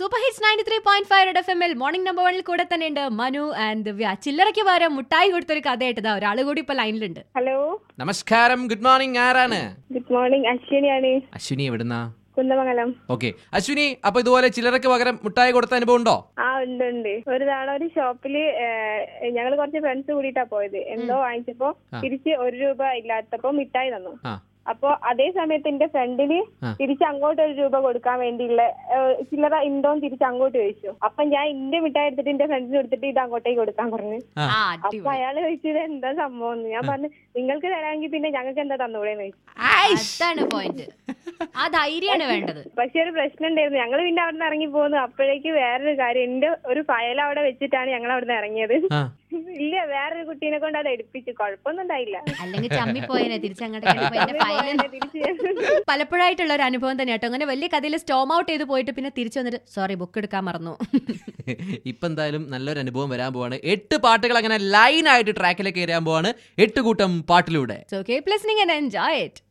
Super hits ninety three point five red F എമ്മിൽ morning number വണ്ണിൽ കൂടെ തന്നെയുണ്ട് മനു ആൻഡ് ദിവ്യ ചില്ലറയ്ക്ക് പകരം മുട്ടായി കൊടുത്തൊരു കഥയായിട്ടതാ ഒരാൾ കൂടി ഇപ്പൊ ലൈനിലുണ്ട് ഹലോ നമസ്കാരം ഗുഡ് മോർണിംഗ് ആരാണ് ഗുഡ് മോർണിംഗ് അശ്വിനിയാണ് അശ്വിനി എവിടുന്നാ കുന്നമംഗലം ഓക്കെ അശ്വിനി അപ്പൊ ഇതുപോലെ ചിലർക്ക് പകരം മുട്ടായി കൊടുത്ത അനുഭവം ഉണ്ടോ ആ ഉണ്ട് ഉണ്ട് ഒരു തവണ ഒരു ഷോപ്പില് ഞങ്ങൾ കുറച്ച് ഫ്രണ്ട്സ് കൂടിയിട്ടാ പോയത് എന്തോ വാങ്ങിച്ചപ്പോ തിരിച്ച് ഒരു രൂപ ഇല്ലാത്തപ്പോ മിഠായി തന്നു ആ അപ്പൊ അതേ സമയത്ത് എന്റെ ഫ്രണ്ടിന് ആ. തിരിച്ച് അങ്ങോട്ട് ഒരു രൂപ കൊടുക്കാൻ വേണ്ടിയുള്ള ഏ, ചില്ലറ ഉണ്ടോന്ന് തിരിച്ച് അങ്ങോട്ട് ചോദിച്ചു അപ്പൊ ഞാൻ എന്റെ മിഠായി എടുത്തിട്ട് എന്റെ ഫ്രണ്ട്സിന് കൊടുത്തിട്ട് ഇത് അങ്ങോട്ടേക്ക് കൊടുക്കാൻ പറഞ്ഞു ആ. ആ അപ്പൊ അടിപൊളി അയാള് ചോദിച്ചത് എന്താ സംഭവം എന്ന് ഞാൻ പറഞ്ഞു നിങ്ങൾക്ക് തരാമെങ്കിൽ പിന്നെ ഞങ്ങൾക്ക് എന്താ തന്നൂടെന്ന് ചോദിച്ചു അതാണ് പോയിന്റ് ആ ധൈര്യമാണ് വേണ്ടത് പക്ഷെ ഒരു പ്രശ്നം ഉണ്ടായിരുന്നു ഞങ്ങൾ പിന്നെ അവിടെ നിന്ന് ഇറങ്ങി പോകുന്നു അപ്പോഴേക്ക് വേറൊരു കാര്യം എന്റെ ഒരു ഫയൽ അവിടെ വെച്ചിട്ടാണ് ഞങ്ങൾ അവിടെ നിന്ന് ഇറങ്ങിയത് ആ. ഇല്ല വേറൊരു കുട്ടീനെ കൊണ്ട് അത് എടുപ്പിച്ചു കുഴപ്പമൊന്നും ഉണ്ടായില്ല അല്ലെങ്കിൽ ചമ്മിപ്പോയനെ തിരിച്ചങ്ങോട്ട് ഫയലും തിരിച്ച് പലപ്പോഴായിട്ടുള്ള ഒരു അനുഭവം തന്നെ കേട്ടോ അങ്ങനെ വലിയ കഥയിൽ സ്റ്റോം ഔട്ട് ചെയ്ത് പോയിട്ട് പിന്നെ തിരിച്ചു വന്നിട്ട് സോറി ബുക്ക് എടുക്കാൻ മറന്നു ഇപ്പൊ എന്തായാലും നല്ലൊരു അനുഭവം വരാൻ പോവാണ് എട്ട് പാട്ടുകൾ അങ്ങനെ ലൈൻ ആയിട്ട് ട്രാക്കിലേക്ക് കയറാൻ പോവാണ് എട്ട് കൂട്ടം പാട്ടിലൂടെ so keep listening and enjoy it